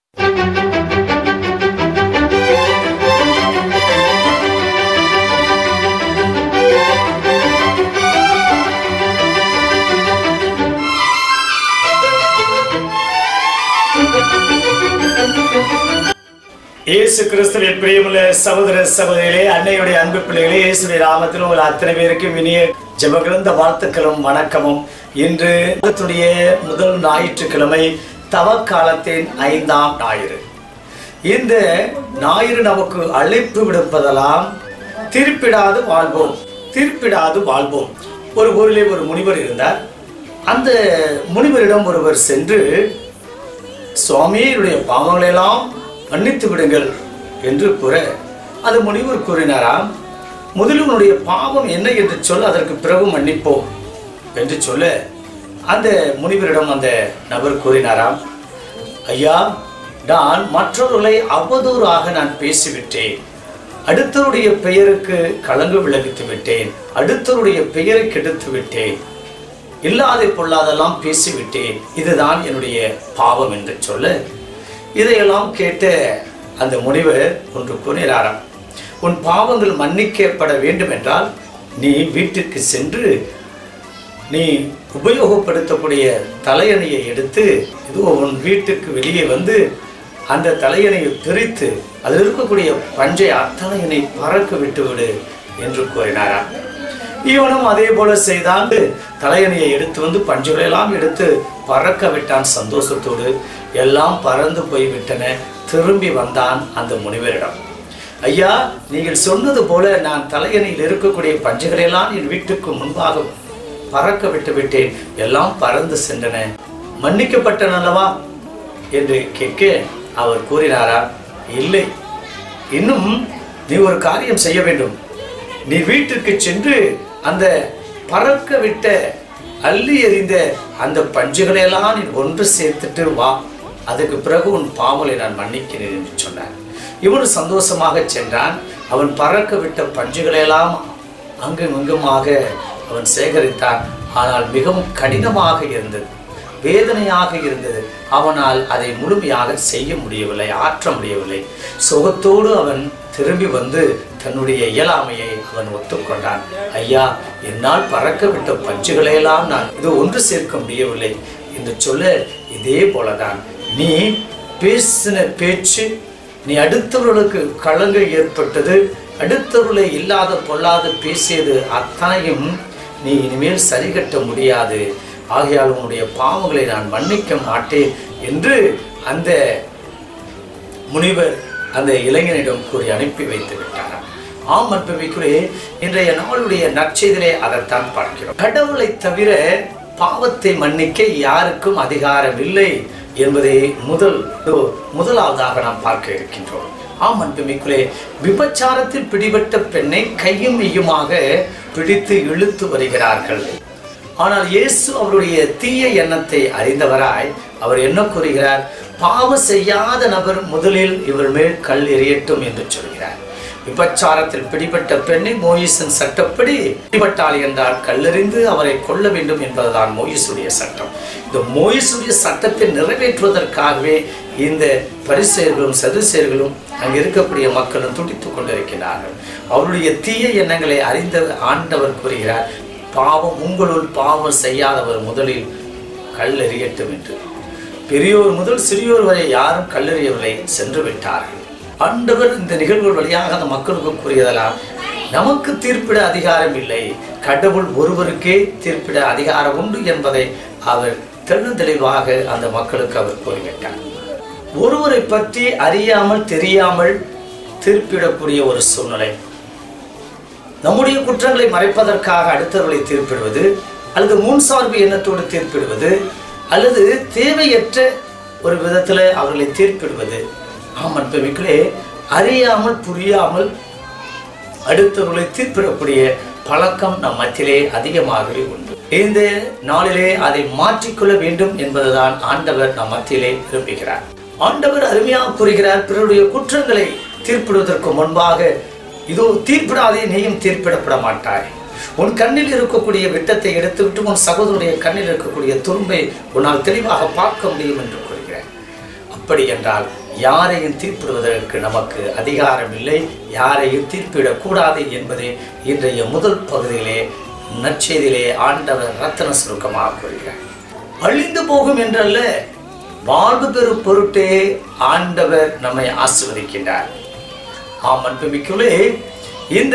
இயேசு கிறிஸ்துவின் பிரியமுள்ள சகோதர சகோதரிகளே அன்னையுடைய அன்பு பிள்ளைகளே இயேசுடைய நாமத்தில் உங்கள் அத்தனை பேருக்கும் இனிய ஜெபகிழந்த வாழ்த்துக்களும் வணக்கமும் இன்று மாதத்துடைய முதல் ஞாயிற்றுக்கிழமை தவக்காலத்தின் ஐந்தாம் ஞாயிறு இந்த ஞாயிறு நமக்கு அழைப்பு விடுப்பதெல்லாம் திருப்பிடாது வாழ்வோம் திருப்பிடாது வாழ்வோம் ஒரு ஊரிலே ஒரு முனிவர் இருந்தார் அந்த முனிவரிடம் ஒருவர் சென்று சுவாமி என்னுடைய பாவங்களை எல்லாம் மன்னித்து விடுங்கள் என்று கூற அது முனிவர் கூறினாராம் முதலில் உன்னுடைய பாவம் என்ன என்று சொல் அதற்கு பிறகு மன்னிப்போம் என்று சொல்ல அந்த முனிவரிடம் அந்த நபர் கூறினாராம் ஐயா நான் மற்றவர்களை அவதூறாக நான் பேசிவிட்டேன் அடுத்தவருடைய பெயருக்கு களங்கு விளைவித்து விட்டேன் அடுத்தவருடைய பெயரை கெடுத்து விட்டேன் இல்லாத பொல்லாதெல்லாம் பேசிவிட்டேன் இதுதான் என்னுடைய பாவம் என்று சொல்ல இதையெல்லாம் கேட்ட அந்த முனிவர் ஒன்று கூறினாராம் உன் பாவங்கள் மன்னிக்கப்பட வேண்டும் என்றால் நீ வீட்டிற்கு சென்று நீ உபயோகப்படுத்தக்கூடிய தலையணையை எடுத்து இதுவோ உன் வீட்டுக்கு வெளியே வந்து அந்த தலையணையை பிரித்து அதில் இருக்கக்கூடிய பஞ்சை அத்தனையனை பறக்க விட்டு விடு என்று கூறினாராம் இவனும் அதே போல செய்தான் தலையணையை எடுத்து வந்து பஞ்சுகளை எல்லாம் எடுத்து பறக்க விட்டான் சந்தோஷத்தோடு எல்லாம் பறந்து போய்விட்டன திரும்பி வந்தான் அந்த முனிவரிடம் ஐயா நீங்கள் சொன்னது போல நான் தலையணையில் இருக்கக்கூடிய பஞ்சுகளை எல்லாம் என் வீட்டுக்கு முன்பாக பறக்க விட்டு விட்டேன் எல்லாம் பறந்து சென்றன மன்னிக்கப்பட்டன அல்லவா என்று கேட்க அவர் கூறினாரா இல்லை இன்னும் நீ ஒரு காரியம் செய்ய வேண்டும் நீ வீட்டுக்கு சென்று அந்த பறக்க விட்ட அள்ளி எறிந்த அந்த பஞ்சுகளை எல்லாம் நீ ஒன்று சேர்த்துட்டு வா அதுக்கு பிறகு உன் பாவலை நான் மன்னிக்கிறேன் என்று சொன்னார் இவன் சந்தோஷமாக சென்றான் அவன் பறக்க விட்ட பஞ்சுகளை எல்லாம் அங்கும் இங்குமாக அவன் சேகரித்தான் ஆனால் மிகவும் கடினமாக இருந்தது வேதனையாக இருந்தது அவனால் அதை முழுமையாக செய்ய முடியவில்லை ஆற்ற முடியவில்லை சுகத்தோடு அவன் திரும்பி வந்து தன்னுடைய இயலாமையை அவன் ஒத்துக்கொண்டான் ஐயா என்னால் பறக்க விட்ட பஞ்சுகளையெல்லாம் நான் இது ஒன்று சேர்க்க முடியவில்லை என்று சொல்ல இதே போலதான் நீ பேசின பேச்சு நீ அடுத்தவர்களுக்கு களங்கு ஏற்பட்டது அடுத்தவர்களை இல்லாத பொல்லாத பேசியது அத்தனையும் நீ இனிமேல் சரிகட்ட முடியாது ஆகையால் உன்னுடைய பாவங்களை நான் மன்னிக்க மாட்டேன் என்று அந்த முனிவர் அந்த இளைஞனிடம் கூறி அனுப்பி வைத்து விட்டாராம் ஆம் அன்புமிக்குள்ளே இன்றைய நாளுடைய நற்செய்திலே அதைத்தான் பார்க்கிறோம் கடவுளை தவிர பாவத்தை மன்னிக்க யாருக்கும் அதிகாரம் இல்லை என்பதை முதல் முதலாவதாக நாம் பார்க்க இருக்கின்றோம் ஆம் அன்புமிக்குள்ளே விபச்சாரத்தில் பிடிபட்ட பெண்ணை கையும் மெய்யுமாக பிடித்து இழுத்து வருகிறார்கள் ஆனால் இயேசு அவருடைய தீய எண்ணத்தை அறிந்தவராய் அவர் என்ன கூறுகிறார் பாவம் செய்யாத நபர் முதலில் இவர் மேல் கல் எறியட்டும் என்று சொல்கிறார் விபச்சாரத்தில் பிடிபட்ட பெண்ணை மோயிசன் சட்டப்படி பிடிபட்டாள் என்றால் கல்லெறிந்து அவரை கொல்ல வேண்டும் என்பதுதான் மோயிசுடைய சட்டம் இந்த மோயிசுடைய சட்டத்தை நிறைவேற்றுவதற்காகவே இந்த பரிசெயர்களும் சதுசெயர்களும் அங்கு இருக்கக்கூடிய மக்களும் துடித்துக் கொண்டிருக்கிறார்கள் அவருடைய தீய எண்ணங்களை அறிந்த ஆண்டவர் கூறுகிறார் பாவம் உங்களுள் பாவம் செய்யாதவர் முதலில் கல்லெறியட்டும் என்று பெரியோர் முதல் சிறியோர் வரை யாரும் கல்லெறியவில்லை சென்று விட்டார்கள் ஆண்டவர் இந்த நிகழ்வுகள் வழியாக அந்த மக்களுக்கு கூறியதெல்லாம் நமக்கு தீர்ப்பிட அதிகாரம் இல்லை கடவுள் ஒருவருக்கே தீர்ப்பிட அதிகாரம் உண்டு என்பதை அவர் தெளிவாக அந்த மக்களுக்கு அவர் கூறிவிட்டார் ஒருவரை பற்றி அறியாமல் தெரியாமல் தீர்ப்பிடக்கூடிய ஒரு சூழ்நிலை நம்முடைய குற்றங்களை மறைப்பதற்காக அடுத்தவர்களை தீர்ப்பிடுவது அல்லது முன்சார்பு எண்ணத்தோடு தீர்ப்பிடுவது அல்லது தேவையற்ற ஒரு விதத்தில் அவர்களை தீர்ப்பிடுவது ஆம் அன்பமிக்களே அறியாமல் புரியாமல் அடுத்தவர்களை தீர்ப்பிடக்கூடிய பழக்கம் நம் மத்தியிலே அதிகமாகவே உண்டு இந்த நாளிலே அதை மாற்றிக்கொள்ள வேண்டும் என்பதுதான் ஆண்டவர் நம் மத்தியிலே விரும்புகிறார் ஆண்டவர் அருமையாக கூறுகிறார் பிறருடைய குற்றங்களை தீர்ப்பிடுவதற்கு முன்பாக இதோ தீர்ப்பிடாதே நீயும் தீர்ப்பிடப்பட மாட்டாய் உன் கண்ணில் இருக்கக்கூடிய விட்டத்தை எடுத்துவிட்டு உன் சகோதரனுடைய கண்ணில் இருக்கக்கூடிய துரும்பை உன்னால் தெளிவாக பார்க்க முடியும் என்று கூறுகிறேன் அப்படி என்றால் யாரையும் தீர்ப்பிடுவதற்கு நமக்கு அதிகாரம் இல்லை யாரையும் தீர்ப்பிடக்கூடாது என்பதே இன்றைய முதல் பகுதியிலே நற்செய்தியிலே ஆண்டவர் ரத்தன சுருக்கமாக கூறுகிறார் அழிந்து போகும் என்றல்ல வாழ்வு பெறும் பொருட்டே ஆண்டவர் நம்மை ஆசிர்வதிக்கின்றார் ஆம் அன்புமிக்குள்ளே இந்த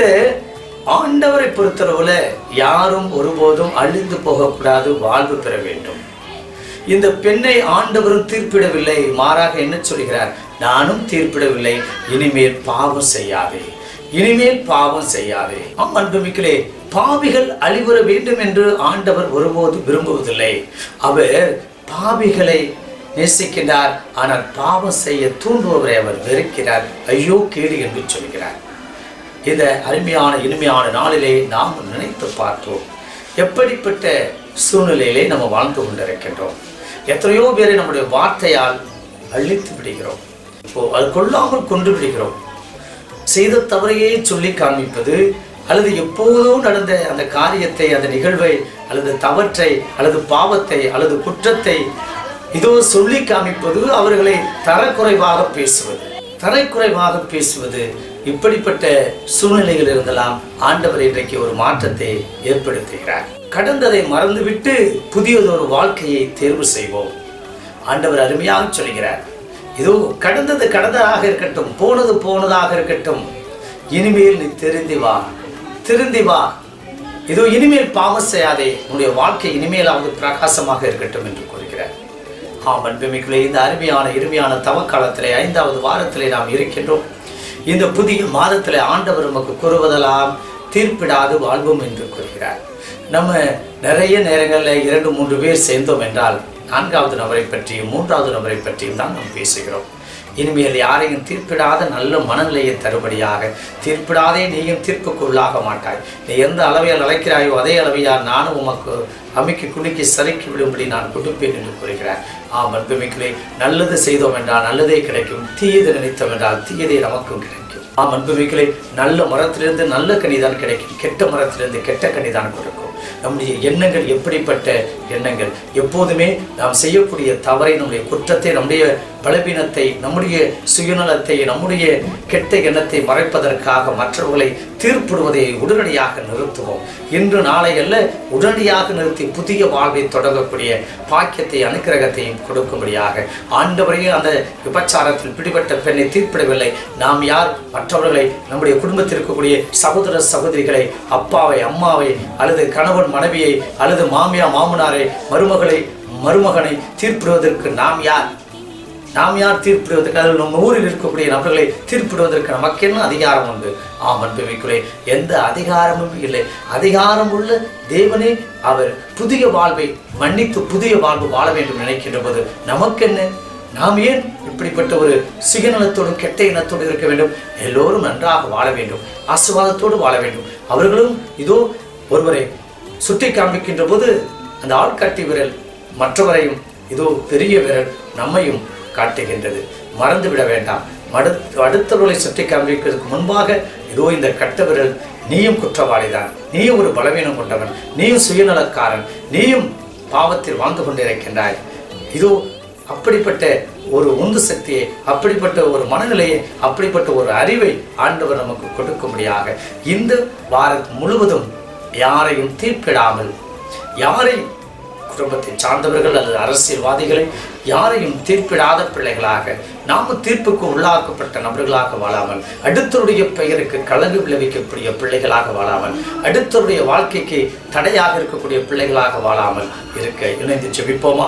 ஆண்டவரை பொறுத்தளவுல யாரும் ஒருபோதும் அழிந்து போகக்கூடாது வாழ்வு பெற வேண்டும் இந்த பெண்ணை ஆண்டவரும் தீர்ப்பிடவில்லை மாறாக என்ன சொல்கிறார் நானும் தீர்ப்பிடவில்லை இனிமேல் பாவம் செய்யாதே இனிமேல் பாவம் செய்யாதே ஆம் அன்புமிக்கலே பாவிகள் அழிவுற வேண்டும் என்று ஆண்டவர் ஒருபோது விரும்புவதில்லை அவர் பாவிகளை நேசிக்கின்றார் ஆனால் பாவம் செய்ய தூண்டுபவரை அவர் வெறுக்கிறார் ஐயோ கேடு என்று சொல்கிறார் இந்த அருமையான இனிமையான நாளிலே நாம் நினைத்து பார்த்தோம் எப்படிப்பட்ட சூழ்நிலையிலே நம்ம வாழ்ந்து கொண்டிருக்கின்றோம் எத்தனையோ பேரை நம்முடைய வார்த்தையால் அழித்து விடுகிறோம் இப்போ அது கொள்ளாமல் கொண்டு விடுகிறோம் செய்த தவறையே சொல்லி காண்பிப்பது அல்லது எப்போதோ நடந்த அந்த காரியத்தை அந்த நிகழ்வை அல்லது தவற்றை அல்லது பாவத்தை அல்லது குற்றத்தை இதோ சொல்லி காமிப்பது அவர்களை தரக்குறைவாக பேசுவது தரக்குறைவாக பேசுவது இப்படிப்பட்ட சூழ்நிலைகள் இருந்தெல்லாம் ஆண்டவர் இன்றைக்கு ஒரு மாற்றத்தை ஏற்படுத்துகிறார் கடந்ததை மறந்துவிட்டு புதியதொரு வாழ்க்கையை தேர்வு செய்வோம் ஆண்டவர் அருமையாக சொல்கிறார் இதோ கடந்தது கடந்ததாக இருக்கட்டும் போனது போனதாக இருக்கட்டும் இனிமேல் நீ திருந்தி வா திருந்தி வா இதோ இனிமேல் பாவம் செய்யாதே உன்னுடைய வாழ்க்கை இனிமேலாவது பிரகாசமாக இருக்கட்டும் என்று கூறுகிறார் ஆம் அன்புமிக்குள்ளே இந்த அருமையான இனிமையான தவக்காலத்திலே ஐந்தாவது வாரத்திலே நாம் இருக்கின்றோம் இந்த புதிய மாதத்திலே ஆண்டவர் நமக்கு கூறுவதெல்லாம் தீர்ப்பிடாது வாழ்வோம் என்று கூறுகிறார் நம்ம நிறைய நேரங்களில் இரண்டு மூன்று பேர் சேர்ந்தோம் என்றால் நான்காவது நபரை பற்றியும் மூன்றாவது நபரை பற்றியும் தான் நாம் பேசுகிறோம் இனிமேல் யாரையும் தீர்ப்பிடாத நல்ல மனநிலையை தருபடியாக தீர்ப்பிடாதே நீயும் தீர்ப்புக்கு உள்ளாக மாட்டாய் நீ எந்த அளவையால் அழைக்கிறாயோ அதே அளவையால் நானும் உமக்கு அமைக்கி குலுக்கி சறுக்கி விடும்படி நான் கொடுப்பேன் என்று கூறுகிறார் ஆம் அன்புமிக்கலே நல்லது செய்தோம் என்றால் நல்லதே கிடைக்கும் தீயது நினைத்தோம் என்றால் தீயதே நமக்கும் கிடைக்கும் ஆம் அன்புமிக்கலே நல்ல மரத்திலிருந்து நல்ல கனிதான் கிடைக்கும் கெட்ட மரத்திலிருந்து கெட்ட கனிதான் கொடுக்கும் நம்முடைய எண்ணங்கள் எப்படிப்பட்ட எண்ணங்கள் எப்போதுமே நாம் செய்யக்கூடிய தவறை நம்முடைய குற்றத்தை நம்முடைய பலவீனத்தை நம்முடைய சுயநலத்தை நம்முடைய கெட்ட எண்ணத்தை மறைப்பதற்காக மற்றவர்களை தீர்ப்பிடுவதை உடனடியாக நிறுத்துவோம் இன்று நாளை அல்ல உடனடியாக நிறுத்தி புதிய வாழ்வை தொடங்கக்கூடிய பாக்கியத்தை அனுக்கிரகத்தையும் கொடுக்கும்படியாக ஆண்டவரையும் அந்த விபச்சாரத்தில் பிடிபட்ட பெண்ணை தீர்ப்பிடவில்லை நாம் யார் மற்றவர்களை நம்முடைய குடும்பத்தில் இருக்கக்கூடிய சகோதர சகோதரிகளை அப்பாவை அம்மாவை அல்லது கணவன் மனைவியை அல்லது மாமியா மாமனாரை மருமகளை மருமகனை தீர்ப்பிடுவதற்கு நாம் யார் நாம் யார் தீர்ப்பிடுவதற்கு அதில் நம்ம ஊரில் இருக்கக்கூடிய நபர்களை தீர்ப்பிடுவதற்கு நமக்கு என்ன அதிகாரம் உண்டு ஆம் அன்புமிக்குள்ளே எந்த அதிகாரமும் இல்லை அதிகாரம் உள்ள தேவனே அவர் புதிய வாழ்வை மன்னித்து புதிய வாழ்வு வாழ வேண்டும் நினைக்கின்ற போது நமக்கு என்ன நாம் ஏன் இப்படிப்பட்ட ஒரு சுயநலத்தோடு கெட்ட இனத்தோடு இருக்க வேண்டும் எல்லோரும் நன்றாக வாழ வேண்டும் ஆசீர்வாதத்தோடு வாழ வேண்டும் அவர்களும் இதோ ஒருவரை சுட்டி காண்பிக்கின்ற போது அந்த ஆள்காட்டி விரல் மற்றவரையும் இதோ பெரிய விரல் நம்மையும் காட்டுகின்றது மறந்து விட வேண்டாம் மடு அடுத்தவர்களை சுட்டி காண்பிப்பதற்கு முன்பாக இதோ இந்த கட்ட விரல் நீயும் குற்றவாளிதான் நீயும் ஒரு பலவீனம் கொண்டவன் நீயும் சுயநலக்காரன் நீயும் பாவத்தில் வாழ்ந்து கொண்டிருக்கின்றாய் இதோ அப்படிப்பட்ட ஒரு உந்து சக்தியை அப்படிப்பட்ட ஒரு மனநிலையை அப்படிப்பட்ட ஒரு அறிவை ஆண்டவர் நமக்கு கொடுக்கும்படியாக இந்த வாரம் முழுவதும் யாரையும் தீர்ப்பிடாமல் யாரையும் குடும்பத்தை சார்ந்தவர்கள் அல்லது அரசியல்வாதிகளை யாரையும் தீர்ப்பிடாத பிள்ளைகளாக நாம தீர்ப்புக்கு உள்ளாக்கப்பட்ட நபர்களாக வாழாமல் அடுத்தருடைய பெயருக்கு களங்கு விளைவிக்கக்கூடிய பிள்ளைகளாக வாழாமல் அடுத்தருடைய வாழ்க்கைக்கு தடையாக இருக்கக்கூடிய பிள்ளைகளாக வாழாமல் இருக்க இணைந்து செபிப்போமா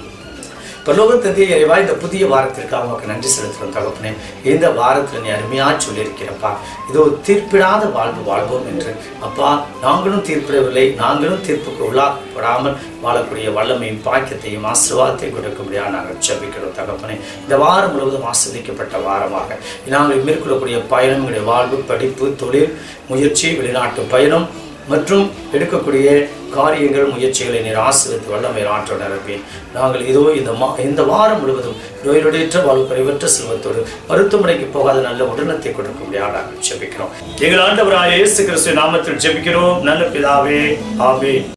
பரலோகத்தந்தை இறைவா இந்த புதிய வாரத்திற்காக உமக்கு நன்றி செலுத்துகிறோம் தகப்பனே இந்த வாரத்தில் நீ அருமையா சொல்லியிருக்கிறப்பா இதோ தீர்ப்பிடாத வாழ்வு வாழ்வோம் என்று அப்பா நாங்களும் தீர்ப்பிடவில்லை நாங்களும் தீர்ப்புக்கு உள்ளாக்கப்படாமல் வாழக்கூடிய வல்லமையும் பாக்கியத்தையும் ஆசீர்வாதத்தையும் கொடுக்கும்படியாக நாங்கள் செபிக்கிறோம் தகப்பனே இந்த வாரம் முழுவதும் ஆஸ்வதிக்கப்பட்ட வாரமாக நாங்கள் மேற்கொள்ளக்கூடிய பயணம் எங்களுடைய வாழ்வு படிப்பு தொழில் முயற்சி வெளிநாட்டு பயணம் மற்றும் எடுக்கக்கூடிய காரியங்கள் முயற்சிகளை நீர் ஆசிரியத்து வல்லமை ஆற்ற நிரப்பேன் நாங்கள் இதோ இந்த மா இந்த வாரம் முழுவதும் நோயிலுடையற்ற வாழ்வு குறைவற்ற செல்வத்தோடு மருத்துவமனைக்கு போகாத நல்ல உடனத்தை கொடுக்கும்படியாக நாங்கள் ஜெபிக்கிறோம் எங்கள் ஆண்டவராയ இயேசு கிறிஸ்து நாமத்தில் ஜெபிக்கிறோம் நல்ல பிதாவே ஆமென்